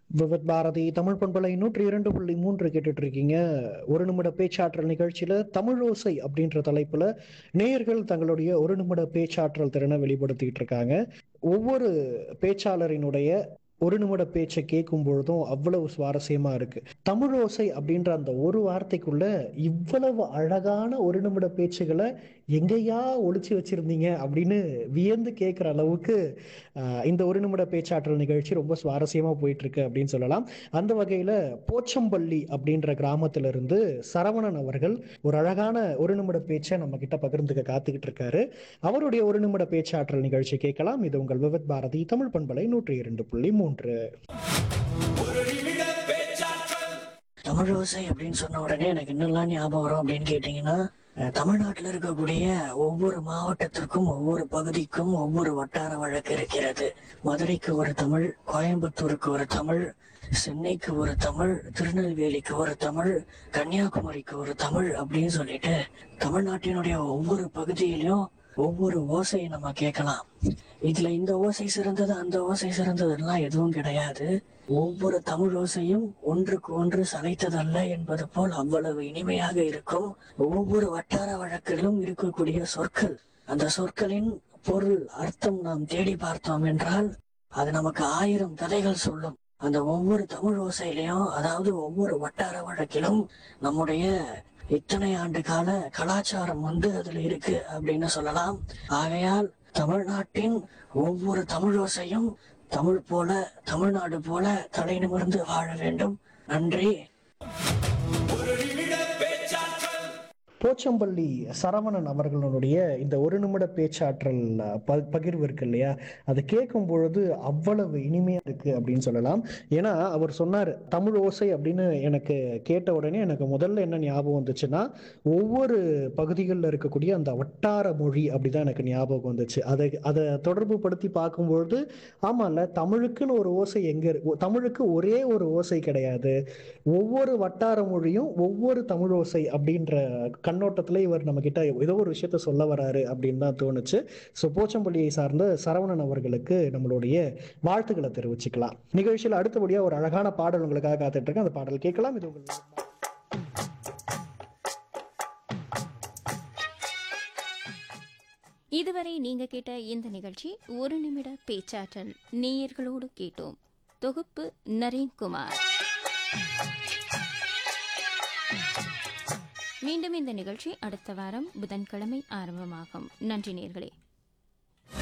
விவத் பாரதி தமிழ் பண்பலை நூற்றி இரண்டு புள்ளி மூன்று கேட்டுட்டு இருக்கீங்க ஒரு நிமிட பேச்சாற்றல் நிகழ்ச்சியில தமிழோசை அப்படின்ற தலைப்புல நேயர்கள் தங்களுடைய ஒரு நிமிட பேச்சாற்றல் திறனை வெளிப்படுத்திட்டு இருக்காங்க ஒவ்வொரு பேச்சாளரினுடைய ஒரு நிமிட பேச்சை கேட்கும் பொழுதும் அவ்வளவு சுவாரஸ்யமா இருக்கு தமிழோசை அப்படின்ற அந்த ஒரு வார்த்தைக்குள்ள இவ்வளவு அழகான ஒரு நிமிட பேச்சுகளை எங்கேயா ஒளிச்சு வச்சிருந்தீங்க அப்படின்னு வியந்து கேட்குற அளவுக்கு ஆஹ், இந்த ஒரு நிமிட பேச்சாற்றல் நிகழ்ச்சி ரொம்ப சுவாரஸ்யமா போயிட்டு இருக்கு அப்படின்னு சொல்லலாம் அந்த வகையில போச்சம்பள்ளி அப்படின்ற கிராமத்துல இருந்து சரவணன் அவர்கள் ஒரு அழகான ஒரு நிமிட பேச்சை நம்ம கிட்ட பகிர்ந்துக்க காத்துக்கிட்டு இருக்காரு அவருடைய ஒரு நிமிட பேச்சாற்றல் நிகழ்ச்சி கேட்கலாம் இது உங்கள் விவத் பாரதி தமிழ் பண்பலை நூற்றி இரண்டு புள்ளி மூன்று தமிழோசை அப்படின்னு சொன்ன உடனே எனக்கு என்னெல்லாம் ஞாபகம் வரும் அப்படின்னு கேட்டீங்கன்னா அஹ், தமிழ்நாட்டுல இருக்கக்கூடிய ஒவ்வொரு மாவட்டத்திற்கும் ஒவ்வொரு பகுதிக்கும் ஒவ்வொரு வட்டார வழக்கு இருக்கிறது மதுரைக்கு ஒரு தமிழ் கோயம்புத்தூருக்கு ஒரு தமிழ் சென்னைக்கு ஒரு தமிழ் திருநெல்வேலிக்கு ஒரு தமிழ் கன்னியாகுமரிக்கு ஒரு தமிழ் அப்படின்னு சொல்லிட்டு தமிழ்நாட்டினுடைய ஒவ்வொரு பகுதியிலும் ஒவ்வொரு ஓசையை நம்ம கேட்கலாம் இதுல இந்த ஓசை சிறந்தது அந்த ஓசை சிறந்ததுலாம் எதுவும் கிடையாது ஒவ்வொரு தமிழ் ஓசையும் ஒன்றுக்கு ஒன்று சளைத்ததல்ல என்பது போல் அவ்வளவு இனிமையாக இருக்கும் ஒவ்வொரு வட்டார வழக்கிலும் இருக்கக்கூடிய சொற்கள் அந்த சொற்களின் பொருள் அர்த்தம் நாம் தேடி பார்த்தோம் என்றால் அது நமக்கு ஆயிரம் கதைகள் சொல்லும் அந்த ஒவ்வொரு தமிழ் ஓசையிலையும் அதாவது ஒவ்வொரு வட்டார வழக்கிலும் நம்முடைய இத்தனை ஆண்டு கால கலாச்சாரம் வந்து அதுல இருக்கு அப்படின்னு சொல்லலாம் ஆகையால் தமிழ்நாட்டின் ஒவ்வொரு தமிழோசையும் தமிழ் போல தமிழ்நாடு போல தலை நிமிர்ந்து வாழ வேண்டும் நன்றி போச்சம்பள்ளி சரவணன் அவர்களுடைய இந்த ஒரு நிமிட பேச்சாற்றல் ப- பகிர்வு இருக்கு இல்லையா அது கேட்கும் பொழுது அவ்வளவு இனிமையா இருக்கு அப்படின்னு சொல்லலாம் ஏன்னா அவர் சொன்னார் தமிழ் ஓசை அப்படின்னு எனக்கு கேட்ட உடனே எனக்கு முதல்ல என்ன ஞாபகம் வந்துச்சுன்னா ஒவ்வொரு பகுதிகளில் இருக்கக்கூடிய அந்த வட்டார மொழி அப்படிதான் எனக்கு ஞாபகம் வந்துச்சு அதை அதை தொடர்பு படுத்தி பார்க்கும்பொழுது ஆமால தமிழுக்குன்னு ஒரு ஓசை எங்க இருக்கு தமிழுக்கு ஒரே ஒரு ஓசை கிடையாது ஒவ்வொரு வட்டார மொழியும் ஒவ்வொரு தமிழ் ஓசை அப்படின்ற கண்ணோட்டத்துல இவர் நம்ம கிட்ட ஏதோ ஒரு விஷயத்த சொல்ல வராரு அப்படின்னு தான் தோணுச்சு ஸோ போச்சம்பள்ளியை சார்ந்த சரவணன் அவர்களுக்கு நம்மளுடைய வாழ்த்துக்களை தெரிவிச்சுக்கலாம் நிகழ்ச்சியில் அடுத்தபடியா ஒரு அழகான பாடல் உங்களுக்காக காத்துட்டு இருக்கேன் அந்த பாடல் கேட்கலாம் இது உங்கள் இதுவரை நீங்க கேட்ட இந்த நிகழ்ச்சி ஒரு நிமிட பேச்சாற்றல் நேயர்களோடு கேட்டோம் தொகுப்பு நரேன்குமார் மீண்டும் இந்த நிகழ்ச்சி அடுத்த வாரம் புதன்கிழமை ஆரம்பமாகும் நன்றி நேர்களே